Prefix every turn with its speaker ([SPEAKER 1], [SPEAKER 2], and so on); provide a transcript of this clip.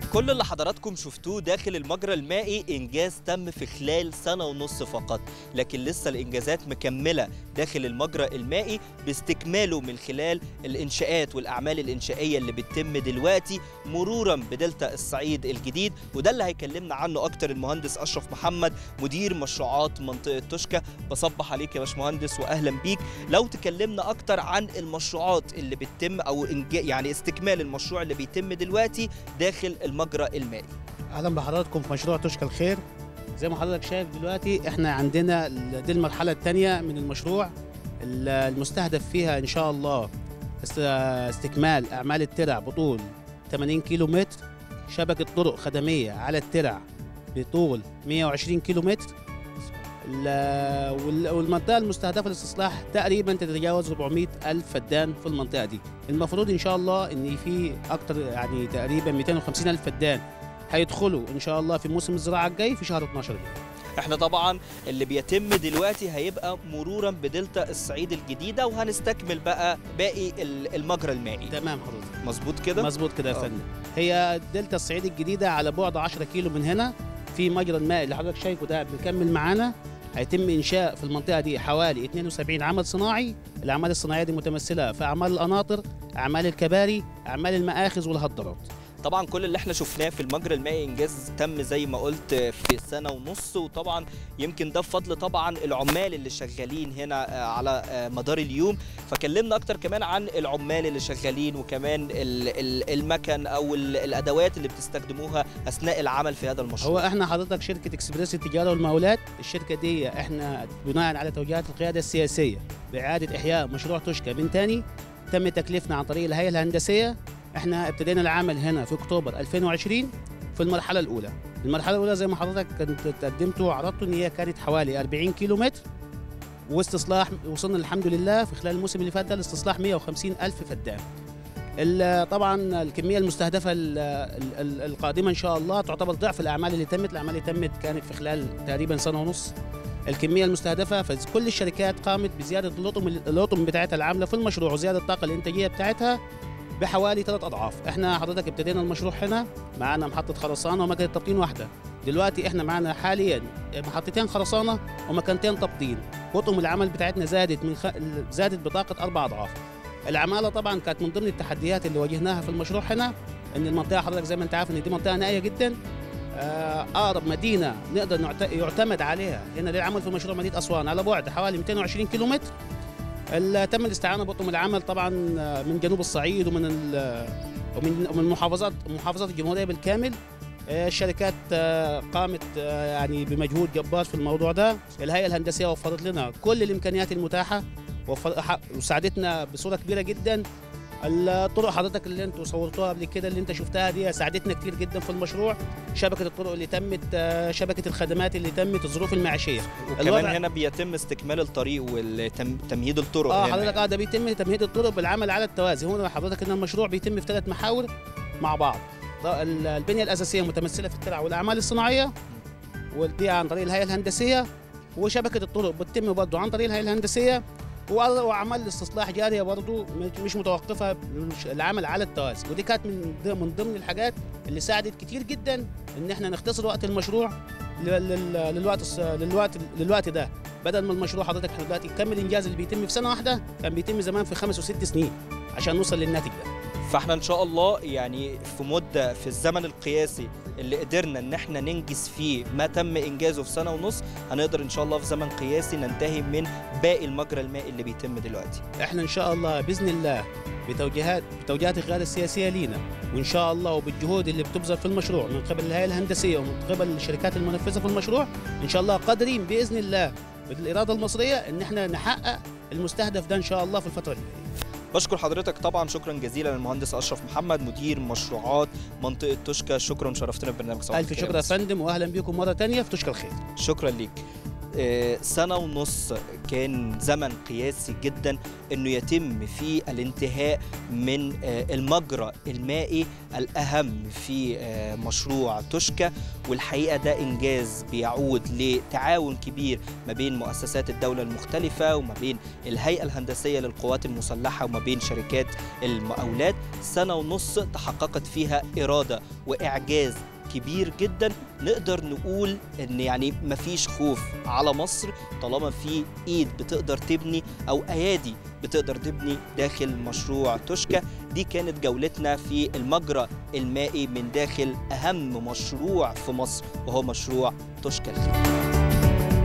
[SPEAKER 1] كل اللي حضراتكم شفتوه داخل المجرى المائي إنجاز تم في خلال سنة ونص فقط لكن لسه الإنجازات مكملة داخل المجرى المائي باستكماله من خلال الإنشاءات والأعمال الإنشائية اللي بتتم دلوقتي مرورا بدلتا الصعيد الجديد وده اللي هيكلمنا عنه أكتر المهندس أشرف محمد مدير مشروعات منطقة توشكا بصبح عليك يا باشمهندس وأهلا بيك لو تكلمنا أكتر عن المشروعات اللي بتتم أو إنجا- يعني استكمال المشروع اللي بيتم دلوقتي داخل المجرى المائي
[SPEAKER 2] اهلا بحضراتكم في مشروع تشكى الخير زي ما حضرتك شايف دلوقتي احنا عندنا ال- دي المرحله الثانيه من المشروع ال- المستهدف فيها ان شاء الله است- استكمال اعمال الترع بطول 80 كيلو متر شبكه طرق خدميه على الترع بطول 120 كيلو متر ال- وال- والمنطقه المستهدفه للاستصلاح تقريبا تتجاوز 400 الف فدان في المنطقه دي المفروض ان شاء الله ان في اكتر يعني تقريبا 250 الف فدان هيدخلوا ان شاء الله في موسم الزراعه الجاي في شهر 12 دي.
[SPEAKER 1] احنا طبعا اللي بيتم دلوقتي هيبقى مرورا بدلتا الصعيد الجديدة وهنستكمل بقى باقي ال- المجرى المائي
[SPEAKER 2] تمام حضرتك
[SPEAKER 1] مظبوط كده
[SPEAKER 2] مظبوط كده يا
[SPEAKER 1] آه.
[SPEAKER 2] فندم هي دلتا الصعيد الجديده على بعد 10 كيلو من هنا في مجرى الماء اللي حضرتك شايفه ده بيكمل معانا هيتم انشاء في المنطقه دي حوالي 72 عمل صناعي الاعمال الصناعيه دي متمثله في اعمال القناطر اعمال الكباري اعمال المآخذ والهضرات
[SPEAKER 1] طبعا كل اللي احنا شفناه في المجرى المائي انجاز تم زي ما قلت في سنه ونص وطبعا يمكن ده بفضل طبعا العمال اللي شغالين هنا آه، على آه، مدار اليوم فكلمنا اكتر كمان عن العمال اللي شغالين وكمان ال- ال- المكن او ال- الادوات اللي بتستخدموها اثناء العمل في هذا
[SPEAKER 2] هو
[SPEAKER 1] المشروع
[SPEAKER 2] احنا حضرتك شركه اكسبريس التجاره والمقاولات الشركه دي احنا بناء على توجيهات القياده السياسيه باعاده احياء مشروع توشكا من تاني تم تكليفنا عن طريق الهيئه الهندسيه احنا ابتدينا العمل هنا في اكتوبر 2020 في المرحله الاولى المرحله الاولى زي ما حضرتك كنت قدمته وعرضته ان هي كانت حوالي 40 كيلو متر واستصلاح وصلنا الحمد لله في خلال الموسم اللي فات ده لاستصلاح 150 الف فدان ال- طبعا الكميه المستهدفه ال- ال- ال- القادمه ان شاء الله تعتبر ضعف الاعمال اللي تمت الاعمال اللي تمت كانت في خلال تقريبا سنه ونص الكميه المستهدفه فكل الشركات قامت بزياده اللطم اللطم بتاعتها العامله في المشروع وزياده الطاقه الانتاجيه بتاعتها بحوالي ثلاث اضعاف احنا حضرتك ابتدينا المشروع هنا معانا محطه خرسانه ومكنه تبطين واحده دلوقتي احنا معانا حاليا محطتين خرسانه ومكانتين تبطين قطم العمل بتاعتنا زادت من خ... زادت بطاقه اربع اضعاف العماله طبعا كانت من ضمن التحديات اللي واجهناها في المشروع هنا ان المنطقه حضرتك زي ما انت عارف ان دي منطقه نائيه جدا آه، اقرب مدينه نقدر نعت- يعتمد عليها هنا للعمل في مشروع مدينه اسوان على بعد حوالي 220 كيلو متر ال- تم الاستعانه بطقم العمل طبعا آه، من جنوب الصعيد ومن ال- ومن ومن محافظات محافظات الجمهوريه بالكامل آه، الشركات آه، قامت آه، يعني بمجهود جبار في الموضوع ده الهيئه الهندسيه وفرت لنا كل الامكانيات المتاحه وفر- ح- وساعدتنا بصوره كبيره جدا الطرق حضرتك اللي انتوا صورتوها قبل كده اللي انت شفتها دي ساعدتنا كتير جدا في المشروع شبكه الطرق اللي تمت آه، شبكه الخدمات اللي تمت الظروف المعيشيه
[SPEAKER 1] وكمان
[SPEAKER 2] الوضع-
[SPEAKER 1] هنا بيتم استكمال الطريق وتمهيد الطرق
[SPEAKER 2] اه
[SPEAKER 1] هنا
[SPEAKER 2] حضرتك اه ده بيتم تمهيد الطرق بالعمل على التوازي هنا حضرتك ان المشروع بيتم في ثلاث محاور مع بعض ده ال- البنيه الاساسيه متمثله في الترع والاعمال الصناعيه والبيع عن طريق الهيئه الهندسيه وشبكه الطرق بتتم برضه عن طريق الهيئه الهندسيه وأ- واعمال الاستصلاح جاريه برضه مش- مش متوقفه مش- العمل على التوازي ودي كانت من ض- من ضمن الحاجات اللي ساعدت كتير جدا ان احنا نختصر وقت المشروع لل- لل- للوقت الص- للوقت للوقت ده بدل ما المشروع حضرتك احنا دلوقتي كم الانجاز اللي بيتم في سنه واحده كان بيتم زمان في خمس وست سنين عشان نوصل للناتج ده
[SPEAKER 1] فاحنا ان شاء الله يعني في مده في الزمن القياسي اللي قدرنا ان احنا ننجز فيه ما تم انجازه في سنه ونص هنقدر ان شاء الله في زمن قياسي ننتهي من باقي المجرى المائي اللي بيتم دلوقتي
[SPEAKER 2] احنا ان شاء الله باذن الله بتوجيهات بتوجيهات القياده السياسيه لينا وان شاء الله وبالجهود اللي بتبذل في المشروع من قبل الهيئه الهندسيه ومن قبل الشركات المنفذه في المشروع ان شاء الله قادرين باذن الله بالاراده المصريه ان احنا نحقق المستهدف ده ان شاء الله في الفتره اللي جايه
[SPEAKER 1] بشكر حضرتك طبعا شكرا جزيلا للمهندس اشرف محمد مدير مشروعات منطقه توشكا شكرا شرفتنا ببرنامج صباح
[SPEAKER 2] الف
[SPEAKER 1] الخير
[SPEAKER 2] شكر يا فندم واهلا بكم مره ثانيه في تشكر الخير
[SPEAKER 1] شكرا ليك آه، سنة ونص كان زمن قياسي جدا انه يتم فيه الانتهاء من آه، المجرى المائي الاهم في آه، مشروع توشكا والحقيقه ده انجاز بيعود لتعاون كبير ما بين مؤسسات الدوله المختلفه وما بين الهيئه الهندسيه للقوات المسلحه وما بين شركات المقاولات سنه ونص تحققت فيها اراده واعجاز كبير جدا نقدر نقول ان يعني مفيش خوف على مصر طالما في ايد بتقدر تبني او ايادي بتقدر تبني داخل مشروع توشكا دي كانت جولتنا في المجرى المائي من داخل اهم مشروع في مصر وهو مشروع توشكا الخير